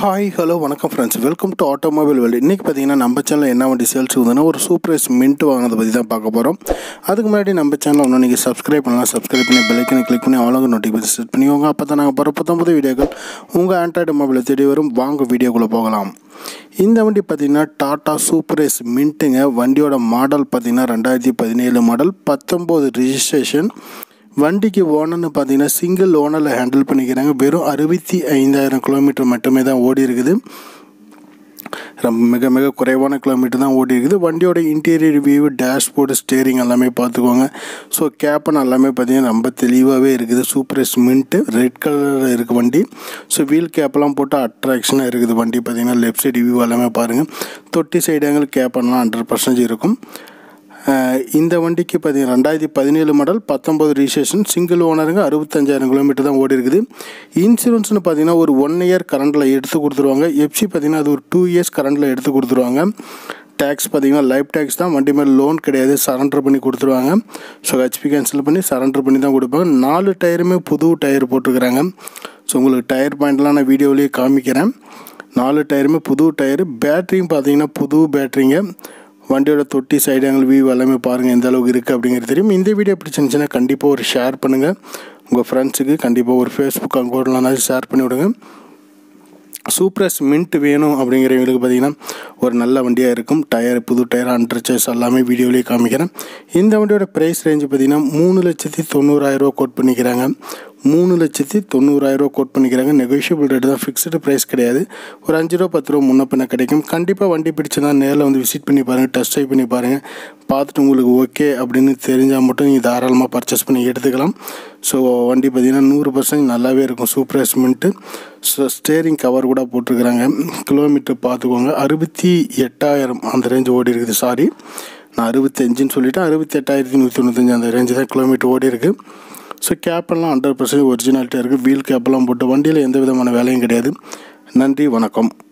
hi hello வணக்கம் friends welcome to automobile world இன்றைக்கி பார்த்தீங்கன்னா நம்ம சேனலில் என்ன வண்டி சேல்ஸ் வந்ததுன்னா ஒரு சூப்பர் எஸ் மின்ட் வாங்கினதை பற்றி தான் பார்க்க போகிறோம் அதுக்கு முன்னாடி நம்ம சேனல் ஒன்று நீங்கள் சப்ஸ்கிரைப் பண்ணலாம் சப்ஸ்கிரைப் பண்ணி பெல்லைக்கனை கிளிக் பண்ணி அவ்வளோ நோட்டிஃபிகேஷன் செட் பண்ணிக்கோங்க அப்போ தான் நாங்கள் போகிற புத்தம் புது வீடியோக்கள் உங்கள் ஆண்ட்ராய்டு மொபைலை தேடி வரும் வாங்க வீடியோக்குள்ளே போகலாம் இந்த வண்டி பார்த்தீங்கன்னா டாடா சூப்பர் எஸ் மின்ட்டுங்க வண்டியோட மாடல் பார்த்தீங்கன்னா ரெண்டாயிரத்தி பதினேழு மாடல் பத்தொம்போது ரிஜிஸ்ட்ரேஷன் வண்டிக்கு ஓனர்னு பார்த்தீங்கன்னா சிங்கிள் ஓனரில் ஹேண்டில் பண்ணிக்கிறாங்க வெறும் அறுபத்தி ஐந்தாயிரம் கிலோமீட்டர் மட்டுமே தான் ஓடி இருக்குது ரொம்ப மிக மிக குறைவான கிலோமீட்டர் தான் ஓடி இருக்குது வண்டியோட இன்டீரியர் வியூ டேஷ்போர்டு ஸ்டேரிங் எல்லாமே பார்த்துக்கோங்க ஸோ கேப்பன் எல்லாமே பார்த்தீங்கன்னா ரொம்ப தெளிவாகவே இருக்குது சூப்பர் மின்ட்டு ரெட் கலரில் இருக்குது வண்டி ஸோ வீல் கேப்பெல்லாம் போட்டு அட்ராக்ஷனாக இருக்குது வண்டி பார்த்தீங்கன்னா லெஃப்ட் சைடு வியூ எல்லாமே பாருங்கள் தொட்டி சைடு ஆங்கிள் கேப்பன்லாம் ஹண்ட்ரட் பர்சன்டேஜ் இருக்கும் அஹ் இந்த வண்டிக்கு பார்த்தீங்கன்னா ரெண்டாயிரத்தி பதினேழு மாடல் பத்தொம்பது ரிஜிஸ்ட்ரேஷன் சிங்கிள் ஓனருங்க அறுபத்தஞ்சாயிரம் கிலோமீட்டர் தான் ஓடி இருக்குது இன்சூரன்ஸ்னு பார்த்தீங்கன்னா ஒரு ஒன் இயர் கரண்டில் எடுத்து கொடுத்துருவாங்க எஃப்சி பார்த்தீங்கன்னா அது ஒரு டூ இயர்ஸ் கரண்டில் எடுத்து கொடுத்துருவாங்க டேக்ஸ் பார்த்தீங்கன்னா லைஃப் டேக்ஸ் தான் வண்டி மேலே லோன் கிடையாது சரண்டர் பண்ணி கொடுத்துருவாங்க ஸோ ஹெச்பி கேன்சல் பண்ணி சரண்டர் பண்ணி தான் கொடுப்பாங்க நாலு டயருமே புது டயர் போட்டிருக்கிறாங்க ஸோ உங்களுக்கு டயர் பாயிண்ட்லாம் நான் வீடியோலேயே காமிக்கிறேன் நாலு டயருமே புது டயரு பேட்டரியும் பார்த்தீங்கன்னா புது பேட்டரிங்க வண்டியோட தொட்டி சைடு ஆங்கிள் வியூ எல்லாமே பாருங்கள் எந்த அளவுக்கு இருக்குது அப்படிங்கிறது தெரியும் இந்த வீடியோ பிடிச்சிருந்துச்சுன்னா கண்டிப்பாக ஒரு ஷேர் பண்ணுங்கள் உங்கள் ஃப்ரெண்ட்ஸுக்கு கண்டிப்பாக ஒரு ஃபேஸ்புக் அக்கௌண்ட்லாம் ஷேர் பண்ணி விடுங்க சூப்பரஸ் மின்ட் வேணும் அப்படிங்கிறவங்களுக்கு பார்த்தீங்கன்னா ஒரு நல்ல வண்டியாக இருக்கும் டயர் புது டயர் ஹண்ட்ரட் சேஸ் எல்லாமே வீடியோலேயே காமிக்கிறேன் இந்த வண்டியோட ப்ரைஸ் ரேஞ்சு பார்த்தீங்கன்னா மூணு லட்சத்தி தொண்ணூறாயிரரூவா கோட் பண்ணிக்கிறாங்க மூணு லட்சத்தி தொண்ணூறாயிரரூவா கோட் பண்ணிக்கிறாங்க நெகோஷியபிள் ரேட்டு தான் ஃபிக்ஸ்டு ப்ரைஸ் கிடையாது ஒரு அஞ்சு ரூபா பத்து ரூபா முன்ன பின்ன கிடைக்கும் கண்டிப்பாக வண்டி பிடிச்சதா நேரில் வந்து விசிட் பண்ணி பாருங்கள் டெஸ்ட் ட்ரைவ் பண்ணி பாருங்கள் பார்த்துட்டு உங்களுக்கு ஓகே அப்படின்னு தெரிஞ்சால் மட்டும் நீங்கள் தாராளமாக பர்ச்சேஸ் பண்ணி எடுத்துக்கலாம் ஸோ வண்டி பார்த்திங்கன்னா நூறு பர்சன்ட் நல்லாவே இருக்கும் சூப்பர் எஸ்மெண்ட்டு ஸோ ஸ்டேரிங் கவர் கூட போட்டிருக்கிறாங்க கிலோமீட்டர் பார்த்துக்கோங்க அறுபத்தி எட்டாயிரம் அந்த ரேஞ்ச் ஓடி இருக்குது சாரி நான் அறுபத்தஞ்சுன்னு சொல்லிவிட்டு அறுபத்தி எட்டாயிரத்தி நூற்றி தொண்ணூத்தஞ்சு அந்த ரேஞ்சு தான் கிலோமீட்டர் ஓடி இருக்குது ஸோ கேப்பெல்லாம் ஹண்ட்ரட் பர்சன்ட் ஒரிஜினாலிட்டியாக இருக்குது வீல் கேப்பெல்லாம் போட்டு வண்டியில் எந்த விதமான வேலையும் கிடையாது நன்றி வணக்கம்